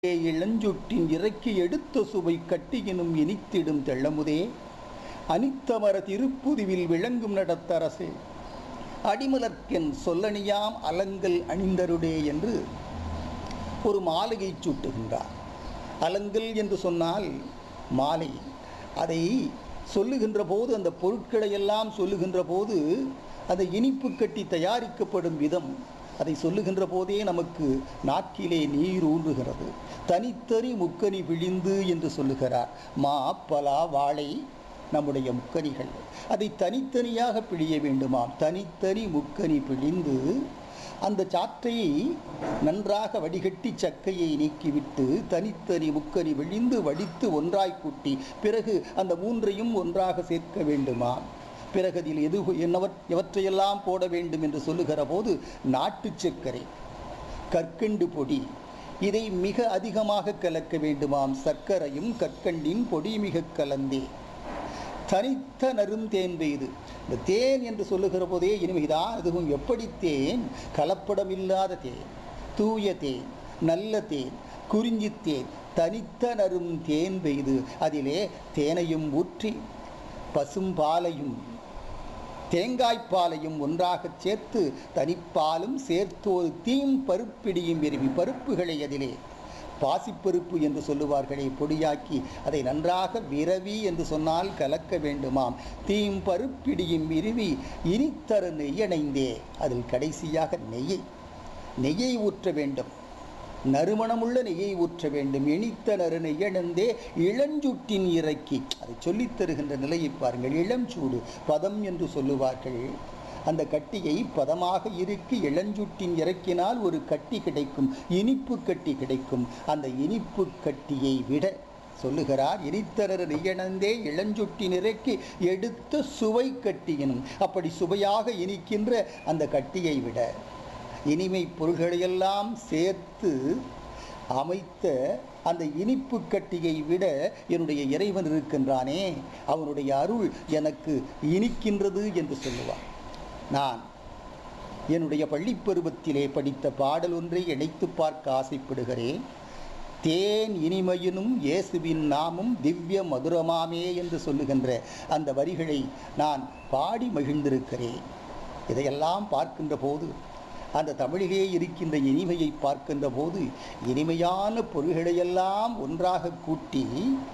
இளஞ்சுட்டின் இறக்கி எடுத்த சுவை கட்டியினும் இனித்திடும் தெள்ளமுதே அனித்தமர திருப்புதிவில் விளங்கும் நடத்தரசே அடிமலர்க்கென் சொல்லணியாம் அலங்கல் அணிந்தருடே என்று ஒரு மாலையை சூட்டுகின்றார் அலங்கல் என்று சொன்னால் மாலை அதை சொல்லுகின்ற போது அந்த பொருட்களை எல்லாம் சொல்லுகின்ற போது அந்த இனிப்பு கட்டி தயாரிக்கப்படும் விதம் அதை சொல்லுகின்ற போதே நமக்கு நாக்கிலே நீர் ஊன்றுகிறது தனித்தறி முக்கனி பிழிந்து என்று சொல்லுகிறார் மா பலா வாழை நம்முடைய முக்கனிகள் அதை தனித்தனியாக பிழிய வேண்டுமாம் தனித்தனி முக்கனி பிழிந்து அந்த சாற்றை நன்றாக வடிகட்டி சக்கையை நீக்கிவிட்டு தனித்தனி முக்கனி விழிந்து வடித்து ஒன்றாய் கூட்டி பிறகு அந்த மூன்றையும் ஒன்றாக சேர்க்க வேண்டுமா பிறகு அதில் எது என்னவற் எவற்றையெல்லாம் போட வேண்டும் என்று சொல்லுகிற போது நாட்டு சர்க்கரை கற்கண்டு பொடி இதை மிக அதிகமாக கலக்க வேண்டுமாம் சர்க்கரையும் கற்கண்டின் பொடி மிக கலந்தே தனித்த நரும் தேன் பெய்து இந்த தேன் என்று சொல்லுகிற போதே இனிமைதான் அதுவும் எப்படி தேன் கலப்படமில்லாத தேன் தூய தேன் நல்ல தேன் குறிஞ்சி தேன் தனித்த நரும் தேன் பெய்து அதிலே தேனையும் ஊற்றி பசும்பாலையும் தேங்காய்ப்பாலையும் ஒன்றாகச் சேர்த்து தனிப்பாலும் சேர்த்து ஒரு தீம் பருப்பிடியும் விரும்பி பருப்புகளை அதிலே பாசிப்பருப்பு என்று சொல்லுவார்களே பொடியாக்கி அதை நன்றாக விரவி என்று சொன்னால் கலக்க வேண்டுமாம் தீம் பருப்பிடியும் விருவி இனித்தரு நெய்யணைந்தே அதில் கடைசியாக நெய்யை நெய்யை ஊற்ற வேண்டும் நறுமணமுள்ள நெய்யை ஊற்ற வேண்டும் இனித்த நறு நெய்யணந்தே இளஞ்சுட்டின் இறக்கி அதை சொல்லித் தருகின்ற நிலையை பாருங்கள் இளஞ்சூடு பதம் என்று சொல்லுவார்கள் அந்த கட்டியை பதமாக இறுக்கி இளஞ்சுட்டின் இறக்கினால் ஒரு கட்டி கிடைக்கும் இனிப்பு கட்டி கிடைக்கும் அந்த இனிப்பு கட்டியை விட சொல்லுகிறார் இனித்தரர் நெய்யணந்தே இளஞ்சுட்டின் இறக்கி எடுத்த சுவை கட்டியினும் அப்படி சுவையாக இனிக்கின்ற அந்த கட்டியை விட இனிமை பொருள்களையெல்லாம் சேர்த்து அமைத்த அந்த இனிப்பு கட்டியை விட என்னுடைய இறைவன் இருக்கின்றானே அவனுடைய அருள் எனக்கு இனிக்கின்றது என்று சொல்லுவான் நான் என்னுடைய பள்ளிப் பருவத்திலே படித்த பாடல் ஒன்றை இணைத்து பார்க்க ஆசைப்படுகிறேன் தேன் இனிமையினும் இயேசுவின் நாமும் திவ்ய மதுரமாமே என்று சொல்லுகின்ற அந்த வரிகளை நான் பாடி மகிழ்ந்திருக்கிறேன் இதையெல்லாம் பார்க்கின்ற போது அந்த தமிழிலே இருக்கின்ற இனிமையை பார்க்கின்ற போது இனிமையான பொருள்களையெல்லாம் ஒன்றாக கூட்டி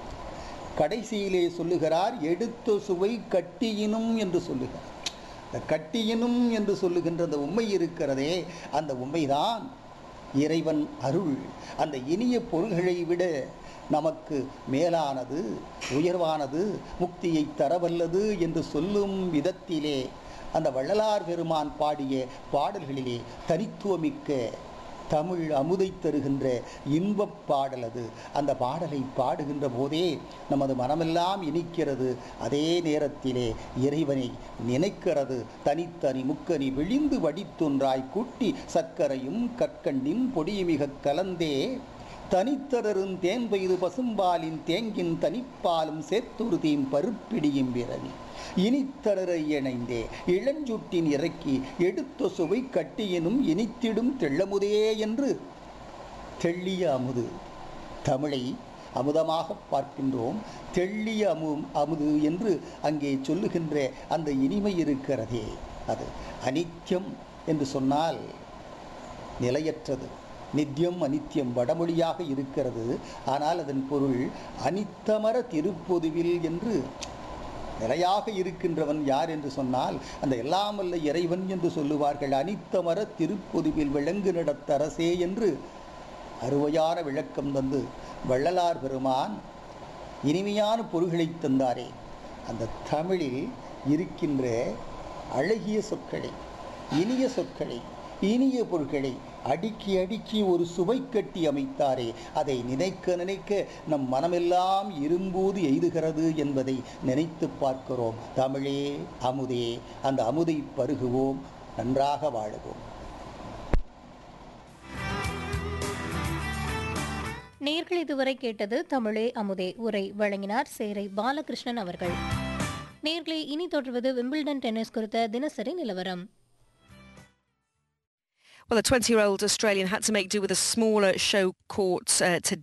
கடைசியிலே சொல்லுகிறார் எடுத்த சுவை கட்டியினும் என்று சொல்லுகிறார் இந்த கட்டியினும் என்று சொல்லுகின்ற அந்த உண்மை இருக்கிறதே அந்த உண்மைதான் இறைவன் அருள் அந்த இனிய பொருள்களை விட நமக்கு மேலானது உயர்வானது முக்தியை தரவல்லது என்று சொல்லும் விதத்திலே அந்த வள்ளலார் பெருமான் பாடிய பாடல்களிலே தனித்துவமிக்க தமிழ் அமுதை தருகின்ற இன்பப் பாடல் அது அந்த பாடலை பாடுகின்ற போதே நமது மனமெல்லாம் இனிக்கிறது அதே நேரத்திலே இறைவனை நினைக்கிறது தனித்தனி முக்கனி விழிந்து வடித்தொன்றாய் கூட்டி சர்க்கரையும் கற்கண்டின் பொடியுமிக கலந்தே தனித்தரரும் தேன் பெய்து பசும்பாலின் தேங்கின் தனிப்பாலும் சேர்த்தொரு தீம் பருப்பிடியும் பிறவி இனித்தரரை இணைந்தே இளஞ்சுட்டின் இறக்கி எடுத்த சுவை கட்டியினும் இனித்திடும் தெள்ளமுதே என்று தெள்ளிய அமுது தமிழை அமுதமாக பார்க்கின்றோம் தெள்ளிய அமு அமுது என்று அங்கே சொல்லுகின்ற அந்த இனிமை இருக்கிறதே அது அனித்தியம் என்று சொன்னால் நிலையற்றது நித்தியம் அனித்தியம் வடமொழியாக இருக்கிறது ஆனால் அதன் பொருள் அனித்தமர திருப்பொதுவில் என்று நிலையாக இருக்கின்றவன் யார் என்று சொன்னால் அந்த எல்லாம் வல்ல இறைவன் என்று சொல்லுவார்கள் அனித்தமர திருப்பொதுவில் விலங்கு நடத்தரசே என்று அருமையான விளக்கம் தந்து வள்ளலார் பெருமான் இனிமையான பொருள்களை தந்தாரே அந்த தமிழில் இருக்கின்ற அழகிய சொற்களை இனிய சொற்களை இனிய பொருட்களை அடுக்கி அடுக்கி ஒரு சுவை கட்டி அமைத்தாரே அதை நினைக்க நினைக்க நம் மனமெல்லாம் இரும்பூது எய்துகிறது என்பதை நினைத்து பார்க்கிறோம் தமிழே அமுதே அந்த அமுதை பருகுவோம் நன்றாக வாழுவோம் நேர்கள் இதுவரை கேட்டது தமிழே அமுதே உரை வழங்கினார் சேரை பாலகிருஷ்ணன் அவர்கள் நேர்களை இனி தொடர்வது விம்பிள்டன் டென்னிஸ் குறித்த தினசரி நிலவரம் Well, a 20 year old Australian had to make do with a smaller show court uh, today.